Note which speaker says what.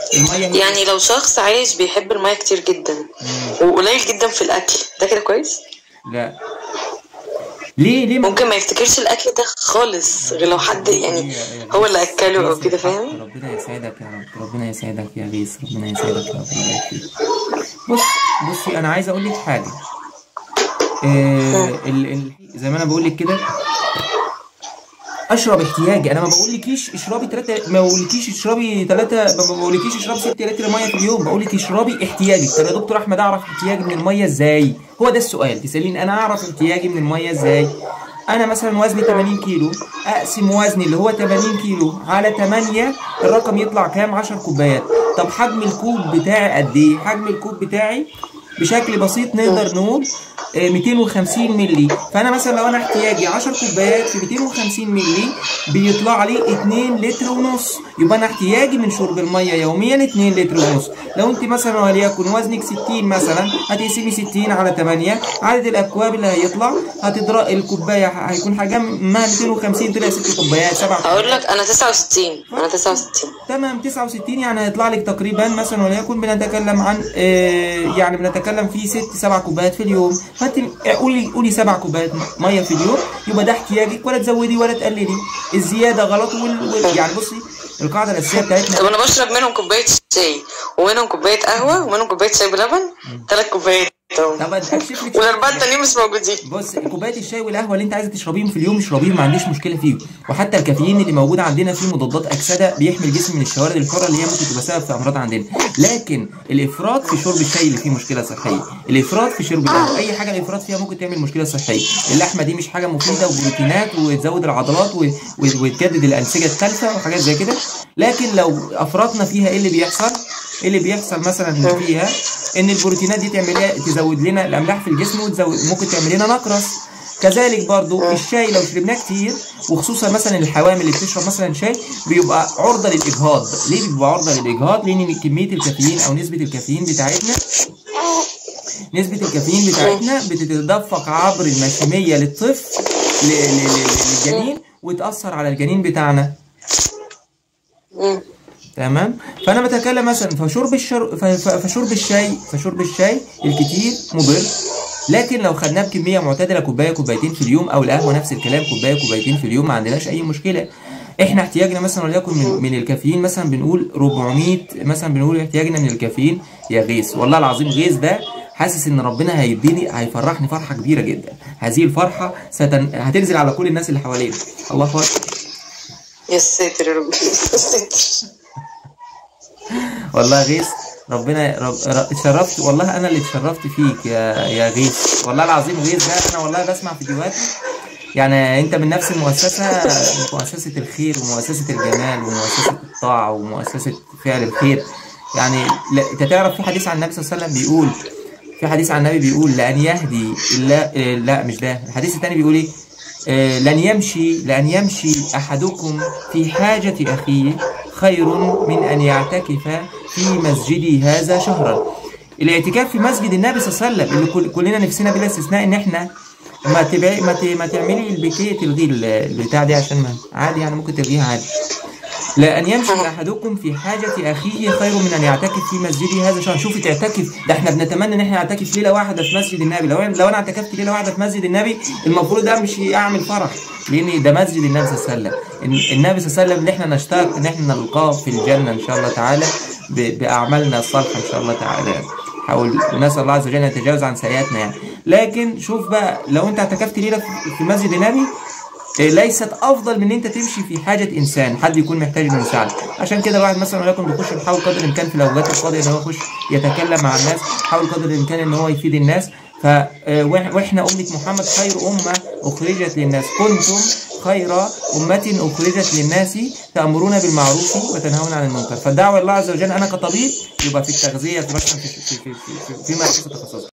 Speaker 1: الميه هي
Speaker 2: يعني لو شخص عايش بيحب المية كتير جدا وقليل جدا في الأكل ده كده كويس
Speaker 1: لا ليه ليه ما
Speaker 2: ممكن ما يفتكرش الأكل ده خالص غير لو حد يعني هو اللي أكله أو كده فاهم
Speaker 1: ربنا يسعدك يا رب ربنا يسعدك يا غيث ربنا يسعدك يا رب الله يبارك فيك بص بصي انا عايز اقول لك حاجه آه ال ال زي ما انا بقول لك كده اشرب احتياجي انا ما بقولكيش اشربي ثلاثة ما بقولكيش اشربي ثلاثة ما بقولكيش اشربي 6 لتر ميه في اليوم بقول لك اشربي احتياجك طب يا دكتور احمد اعرف احتياجي من الميه ازاي هو ده السؤال تساليني انا اعرف احتياجي من الميه ازاي انا مثلا وزني 80 كيلو اقسم وزني اللي هو 80 كيلو على 8 الرقم يطلع كام 10 كوبايات طب حجم الكوب بتاعي قد ايه حجم الكوب بتاعي بشكل بسيط نقدر نقول آه، 250 مللي فانا مثلا لو انا احتياجي 10 كوبايات في 250 مللي بيطلع لي 2 لتر ونص يبقى انا احتياجي من شرب الميه يوميا 2 لتر ونص لو انت مثلا وليكن وزنك 60 مثلا هتقسمي 60 على 8 عدد الاكواب اللي هيطلع هتضرب الكوبايه هيكون حجمها 250 طلع 6 كوبايات 7
Speaker 2: هقول لك أنا 69 أنا 69
Speaker 1: تمام 69 يعني هيطلع لك تقريبا مثلا وليكن بنتكلم عن آه يعني بنتكلم في 6 7 كوبايات في اليوم فانت قولي قولي 7 كوبايات ميه في اليوم يبقى ده احتياجك ولا تزودي ولا تقللي الزياده غلط وال... وال... يعني بصي القاعده الاساسيه بتاعتنا
Speaker 2: طب أنا بشرب منهم كوباية شاي ومنهم كوباية قهوة ومنهم كوباية شاي بلبن ثلاث كوبايات أهو.
Speaker 1: طب اكشف لك
Speaker 2: والأربعة التانيين مش موجودين
Speaker 1: بص كوبايه الشاي والقهوه اللي انت عايزه تشربيهم في اليوم اشربيهم ما عنديش مشكله فيهم وحتى الكافيين اللي موجود عندنا فيه مضادات اكسده بيحمي الجسم من الشوارد الحره اللي هي ممكن تبقى سبب في امراض عندنا لكن الافراط في شرب الشاي اللي فيه مشكله صحيه الافراط في شرب القهوه اي حاجه الافراط فيها ممكن تعمل مشكله صحيه اللحمه دي مش حاجه مفيده وبروتينات وتزود العضلات و- و- وتجدد الانسجه الثالثه وحاجات زي كده لكن لو افرطنا فيها ايه اللي بيحصل ايه اللي بيحصل مثلا فيها ان البروتينات دي تعمل تزود لنا الاملاح في الجسم وتزود ممكن تعمل لنا نقرس كذلك برضو الشاي لو شربناه كتير وخصوصا مثلا الحوامل اللي بتشرب مثلا شاي بيبقى عرضه للاجهاض ليه بيبقى عرضه للاجهاض لان كميه الكافيين او نسبه الكافيين بتاعتنا نسبة الكافيين بتاعتنا بتتدفق عبر المشيمية للطفل ل- ل- ل- للجنين وتأثر على الجنين بتاعنا
Speaker 2: مم.
Speaker 1: تمام فانا بتكلم مثلا فشرب الشر... ف- ف- فشرب الشاي فشرب الشاي الكتير مضر لكن لو خدناه بكميه معتدله كوبايه كوبايتين في اليوم او القهوه نفس الكلام كوبايه كوبايتين في اليوم ما عندناش اي مشكله احنا احتياجنا مثلا وليكن من, من الكافيين مثلا بنقول 400 مثلا بنقول احتياجنا من الكافيين يا غيث والله العظيم غيث ده حاسس ان ربنا هيديني هيفرحني فرحه كبيره جدا هذه الفرحه ستن... هتنزل على كل الناس اللي حوالينا الله اكبر
Speaker 2: يا ساتر يا رب يا ساتر
Speaker 1: والله غيث ربنا رب ر- اتشرفت والله انا اللي اتشرفت فيك يا يا غيث والله العظيم غيث ده انا والله بسمع فيديوهات يعني انت من نفس المؤسسه مؤسسه الخير ومؤسسه الجمال ومؤسسه الطاعه ومؤسسه فعل الخير يعني لا انت تعرف في حديث عن النبي صلى الله عليه وسلم بيقول في حديث عن النبي بيقول لان يهدي لا لا مش ده الحديث الثاني بيقول ايه آه، لن يمشي لأن يمشي أحدكم في حاجة أخيه خير من أن يعتكف في مسجدي هذا شهرا الاعتكاف في مسجد النبي صلى الله عليه وسلم اللي كل كلنا نفسنا بلا استثناء ان احنا ما تبعي ما, ت... ما تعملي البكيه تلغي ال- البتاع دي عشان ما عادي يعني ممكن تلغيها عادي لأن يمشي أحدكم في حاجة أخيه خير من أن يعتكف في مسجده هذا شهر شوفي تعتكف ده احنا بنتمنى إن احنا نعتكف ليلة واحدة في مسجد النبي لو لو أنا اعتكفت ليلة واحدة في مسجد النبي المفروض أمشي أعمل فرح لأن ده مسجد النبي صلى الله عليه وسلم الن- النبي صلى الله عليه وسلم اللي احنا نشتاق إن احنا نلقاه في الجنة إن شاء الله تعالى ب- بأعمالنا الصالحة إن شاء الله تعالى حاول نسأل الله عز وجل أن يتجاوز عن سيئاتنا يعني لكن شوف بقى لو أنت اعتكفت ليلة في- في مسجد النبي إيه، ليست افضل من ان انت تمشي في حاجه انسان حد يكون محتاج لمساعده عشان كده الواحد مثلا وليكن بيخش بيحاول قدر الامكان في الاوقات الفاضيه ان هو يخش يتكلم مع الناس يحاول قدر الامكان ان هو يفيد الناس ف آه، وإح- واحنا امه محمد خير امه اخرجت للناس كنتم خير أمة أخرجت للناس تأمرون بالمعروف وتنهون عن المنكر فالدعوة الله عز وجل أنا كطبيب يبقى في التغذية في مثلا في في في في, في, في مؤسسة تخصصي